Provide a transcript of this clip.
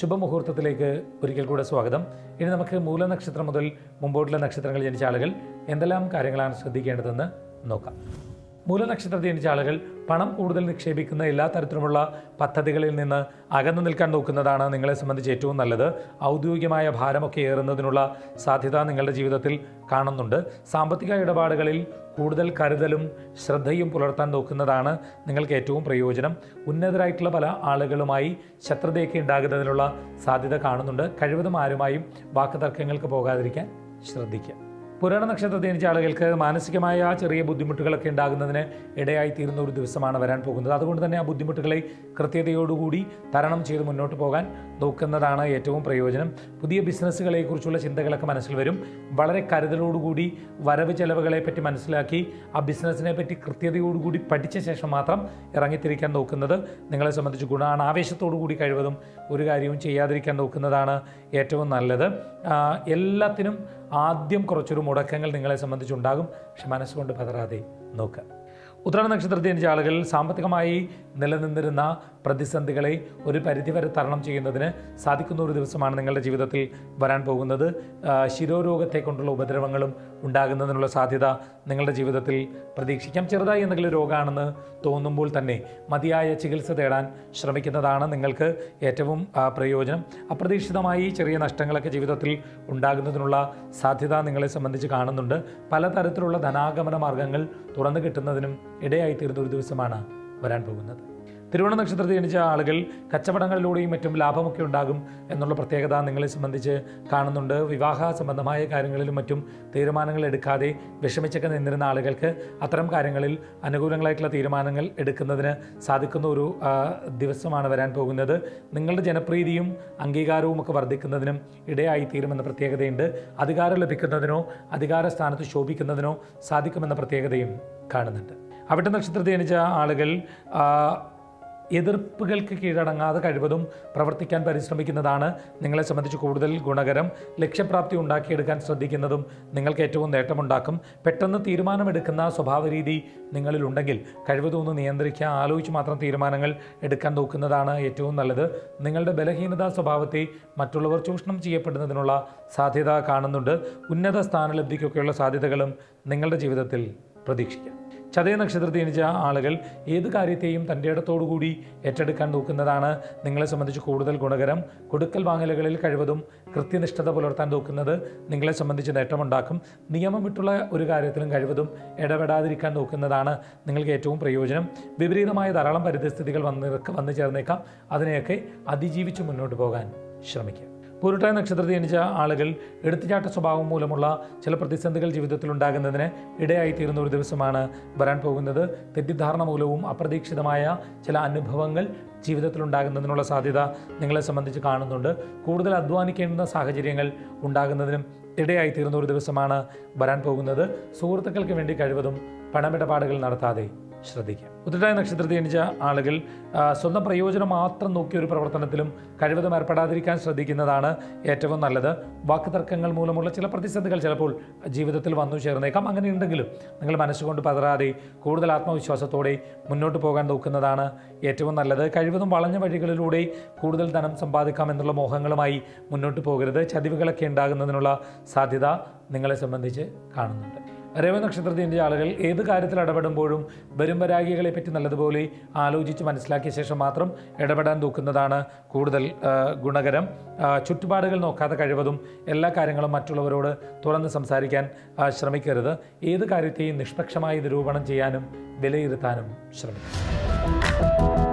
ശുഭമുഹൂർത്തത്തിലേക്ക് ഒരിക്കൽ കൂടെ സ്വാഗതം ഇനി നമുക്ക് മൂലനക്ഷത്രം മുതൽ മുമ്പോട്ടുള്ള നക്ഷത്രങ്ങൾ ജനിച്ച ആളുകൾ എന്തെല്ലാം കാര്യങ്ങളാണ് ശ്രദ്ധിക്കേണ്ടതെന്ന് നോക്കാം മൂലനക്ഷത്രത്തിൽ ജനിച്ച ആളുകൾ പണം കൂടുതൽ നിക്ഷേപിക്കുന്ന എല്ലാ തരത്തിലുമുള്ള പദ്ധതികളിൽ നിന്ന് അകന്നു നിൽക്കാൻ നോക്കുന്നതാണ് നിങ്ങളെ സംബന്ധിച്ച് ഏറ്റവും നല്ലത് ഔദ്യോഗികമായ ഭാരമൊക്കെ ഏറുന്നതിനുള്ള സാധ്യത നിങ്ങളുടെ ജീവിതത്തിൽ കാണുന്നുണ്ട് സാമ്പത്തിക ഇടപാടുകളിൽ കൂടുതൽ കരുതലും ശ്രദ്ധയും പുലർത്താൻ നോക്കുന്നതാണ് നിങ്ങൾക്ക് ഏറ്റവും പ്രയോജനം ഉന്നതരായിട്ടുള്ള പല ആളുകളുമായി ശത്രുതയൊക്കെ ഉണ്ടാകുന്നതിനുള്ള സാധ്യത കാണുന്നുണ്ട് കഴിവതും ആരുമായും വാക്കുതർക്കങ്ങൾക്ക് പോകാതിരിക്കാൻ ശ്രദ്ധിക്കുക പുരാണ നക്ഷത്രത്തിൽ ജനിച്ച ആളുകൾക്ക് മാനസികമായ ചെറിയ ബുദ്ധിമുട്ടുകളൊക്കെ ഉണ്ടാകുന്നതിന് ഇടയായി തീരുന്ന ഒരു ദിവസമാണ് വരാൻ പോകുന്നത് അതുകൊണ്ട് തന്നെ ആ ബുദ്ധിമുട്ടുകളെ കൃത്യതയോടുകൂടി തരണം ചെയ്ത് മുന്നോട്ട് പോകാൻ നോക്കുന്നതാണ് ഏറ്റവും പ്രയോജനം പുതിയ ബിസിനസ്സുകളെക്കുറിച്ചുള്ള ചിന്തകളൊക്കെ മനസ്സിൽ വരും വളരെ കരുതലോടുകൂടി വരവ് ചെലവുകളെ പറ്റി മനസ്സിലാക്കി ആ ബിസിനസ്സിനെ പറ്റി കൃത്യതയോടുകൂടി പഠിച്ച ശേഷം മാത്രം ഇറങ്ങിത്തിരിക്കാൻ നോക്കുന്നത് നിങ്ങളെ സംബന്ധിച്ച് ഗുണമാണ് ആവേശത്തോടു കൂടി കഴിവതും ഒരു കാര്യവും ചെയ്യാതിരിക്കാൻ നോക്കുന്നതാണ് ഏറ്റവും നല്ലത് ആ, എല്ലാത്തിനും ആദ്യം കുറച്ചൊരു മുടക്കങ്ങൾ നിങ്ങളെ സംബന്ധിച്ചുണ്ടാകും പക്ഷെ മനസ്സുകൊണ്ട് പതറാതെ നോക്കുക ഉത്രാട നക്ഷത്രത്തിൽ ജനിച്ച ആളുകൾ സാമ്പത്തികമായി നിലനിന്നിരുന്ന പ്രതിസന്ധികളെ ഒരു പരിധിവരെ തരണം ചെയ്യുന്നതിന് സാധിക്കുന്ന ഒരു ദിവസമാണ് നിങ്ങളുടെ ജീവിതത്തിൽ വരാൻ പോകുന്നത് ആ, ശിരോരോഗത്തെ കൊണ്ടുള്ള ഉപദ്രവങ്ങളും ഉണ്ടാകുന്നതിനുള്ള സാധ്യത നിങ്ങളുടെ ജീവിതത്തിൽ പ്രതീക്ഷിക്കാം ചെറുതായി എന്തെങ്കിലും രോഗമാണെന്ന് തോന്നുമ്പോൾ തന്നെ മതിയായ ചികിത്സ തേടാൻ ശ്രമിക്കുന്നതാണ് നിങ്ങൾക്ക് ഏറ്റവും ആ, പ്രയോജനം അപ്രതീക്ഷിതമായി ചെറിയ നഷ്ടങ്ങളൊക്കെ ജീവിതത്തിൽ ഉണ്ടാകുന്നതിനുള്ള സാധ്യത നിങ്ങളെ സംബന്ധിച്ച് കാണുന്നുണ്ട് പലതരത്തിലുള്ള ധനാഗമന മാർഗങ്ങൾ തുറന്നു കിട്ടുന്നതിനും ഇടയായിത്തീരുന്ന ഒരു ദിവസമാണ് വരാൻ പോകുന്നത് തിരുവോണ നക്ഷത്രത്തിൽ ജനിച്ച ആളുകൾ കച്ചവടങ്ങളിലൂടെയും മറ്റും ലാഭമൊക്കെ ഉണ്ടാകും എന്നുള്ള പ്രത്യേകത നിങ്ങളെ സംബന്ധിച്ച് കാണുന്നുണ്ട് വിവാഹ സംബന്ധമായ കാര്യങ്ങളിലും മറ്റും തീരുമാനങ്ങൾ എടുക്കാതെ വിഷമിച്ചൊക്കെ നിന്നിരുന്ന ആളുകൾക്ക് അത്തരം കാര്യങ്ങളിൽ അനുകൂലങ്ങളായിട്ടുള്ള തീരുമാനങ്ങൾ എടുക്കുന്നതിന് സാധിക്കുന്ന ഒരു ആ, ദിവസമാണ് വരാൻ പോകുന്നത് നിങ്ങളുടെ ജനപ്രീതിയും അംഗീകാരവും ഒക്കെ വർദ്ധിക്കുന്നതിനും ഇടയായി തീരുമെന്ന പ്രത്യേകതയുണ്ട് അധികാരം ലഭിക്കുന്നതിനോ അധികാര സ്ഥാനത്ത് ശോഭിക്കുന്നതിനോ സാധിക്കുമെന്ന പ്രത്യേകതയും കാണുന്നുണ്ട് അവിട്ട നക്ഷത്രത്തിൽ ജനിച്ച ആളുകൾ ആ, എതിർപ്പുകൾക്ക് കീഴടങ്ങാതെ കഴിവതും പ്രവർത്തിക്കാൻ പരിശ്രമിക്കുന്നതാണ് നിങ്ങളെ സംബന്ധിച്ച് കൂടുതൽ ഗുണകരം ലക്ഷ്യപ്രാപ്തി ഉണ്ടാക്കിയെടുക്കാൻ ശ്രദ്ധിക്കുന്നതും നിങ്ങൾക്ക് ഏറ്റവും നേട്ടമുണ്ടാക്കും പെട്ടെന്ന് തീരുമാനമെടുക്കുന്ന സ്വഭാവ രീതി നിങ്ങളിലുണ്ടെങ്കിൽ കഴിവതും ഒന്ന് നിയന്ത്രിക്കുക ആലോചിച്ച് മാത്രം തീരുമാനങ്ങൾ എടുക്കാൻ നോക്കുന്നതാണ് ഏറ്റവും നല്ലത് നിങ്ങളുടെ ബലഹീനതാ സ്വഭാവത്തെ മറ്റുള്ളവർ ചൂഷണം ചെയ്യപ്പെടുന്നതിനുള്ള സാധ്യത കാണുന്നുണ്ട് ഉന്നത സ്ഥാനലബ്ധിക്കൊക്കെയുള്ള സാധ്യതകളും നിങ്ങളുടെ ജീവിതത്തിൽ പ്രതീക്ഷിക്കാം ചതയ നക്ഷത്രത്തിൽ ജനിച്ച ആളുകൾ ഏത് കാര്യത്തെയും തൻ്റെ ഇടത്തോടുകൂടി ഏറ്റെടുക്കാൻ നോക്കുന്നതാണ് നിങ്ങളെ സംബന്ധിച്ച് കൂടുതൽ ഗുണകരം കൊടുക്കൽ വാങ്ങലുകളിൽ കഴിവതും കൃത്യനിഷ്ഠത പുലർത്താൻ നോക്കുന്നത് നിങ്ങളെ സംബന്ധിച്ച് നേട്ടമുണ്ടാക്കും നിയമം വിട്ടുള്ള ഒരു കാര്യത്തിലും കഴിവതും ഇടപെടാതിരിക്കാൻ നോക്കുന്നതാണ് നിങ്ങൾക്ക് ഏറ്റവും പ്രയോജനം വിപരീതമായ ധാരാളം പരിതസ്ഥിതികൾ വന്ന് വന്നു ചേർന്നേക്കാം അതിനെയൊക്കെ അതിജീവിച്ച് മുന്നോട്ട് പോകാൻ ശ്രമിക്കുക പൂരുട്ടായ നക്ഷത്രത്തിൽ ജനിച്ച ആളുകൾ എടുത്തുചാട്ട സ്വഭാവം മൂലമുള്ള ചില പ്രതിസന്ധികൾ ജീവിതത്തിൽ ഉണ്ടാകുന്നതിന് ഇടയായിത്തീരുന്ന ഒരു ദിവസമാണ് വരാൻ പോകുന്നത് തെറ്റിദ്ധാരണ മൂലവും അപ്രതീക്ഷിതമായ ചില അനുഭവങ്ങൾ ജീവിതത്തിൽ ഉണ്ടാകുന്നതിനുള്ള സാധ്യത നിങ്ങളെ സംബന്ധിച്ച് കാണുന്നുണ്ട് കൂടുതൽ അധ്വാനിക്കേണ്ടുന്ന സാഹചര്യങ്ങൾ ഉണ്ടാകുന്നതിനും ഇടയായിത്തീരുന്ന ഒരു ദിവസമാണ് വരാൻ പോകുന്നത് സുഹൃത്തുക്കൾക്ക് വേണ്ടി കഴിവതും പണമിടപാടുകൾ നടത്താതെ ശ്രദ്ധിക്കുക ഉത്തരട്ടായ നക്ഷത്രത്തിൽ ജനിച്ച ആളുകൾ ആ, സ്വന്തം പ്രയോജനം മാത്രം നോക്കിയ ഒരു പ്രവർത്തനത്തിലും കഴിവതും ഏർപ്പെടാതിരിക്കാൻ ശ്രദ്ധിക്കുന്നതാണ് ഏറ്റവും നല്ലത് വാക്കുതർക്കങ്ങൾ മൂലമുള്ള ചില പ്രതിസന്ധികൾ ചിലപ്പോൾ ജീവിതത്തിൽ വന്നു ചേർന്നേക്കാം അങ്ങനെ ഉണ്ടെങ്കിലും നിങ്ങൾ മനസ്സുകൊണ്ട് പതറാതെ കൂടുതൽ ആത്മവിശ്വാസത്തോടെ മുന്നോട്ട് പോകാൻ നോക്കുന്നതാണ് ഏറ്റവും നല്ലത് കഴിവതും വളഞ്ഞ വഴികളിലൂടെ കൂടുതൽ ധനം സമ്പാദിക്കാം എന്നുള്ള മോഹങ്ങളുമായി മുന്നോട്ട് പോകരുത് ചതിവുകളൊക്കെ ഉണ്ടാകുന്നതിനുള്ള സാധ്യത നിങ്ങളെ സംബന്ധിച്ച് കാണുന്നുണ്ട് രവനക്ഷത്രത്തിൻ്റെ ആളുകൾ ഏത് കാര്യത്തിൽ ഇടപെടുമ്പോഴും വരും വരായികളെ പറ്റി നല്ലതുപോലെ ആലോചിച്ച് മനസ്സിലാക്കിയ ശേഷം മാത്രം ഇടപെടാൻ നോക്കുന്നതാണ് കൂടുതൽ ആ, ഗുണകരം ആ, ചുറ്റുപാടുകൾ നോക്കാതെ കഴിവതും എല്ലാ കാര്യങ്ങളും മറ്റുള്ളവരോട് തുറന്ന് സംസാരിക്കാൻ ആ, ശ്രമിക്കരുത് ഏത് കാര്യത്തെയും നിഷ്പക്ഷമായി നിരൂപണം ചെയ്യാനും വിലയിരുത്താനും ശ്രമിക്കും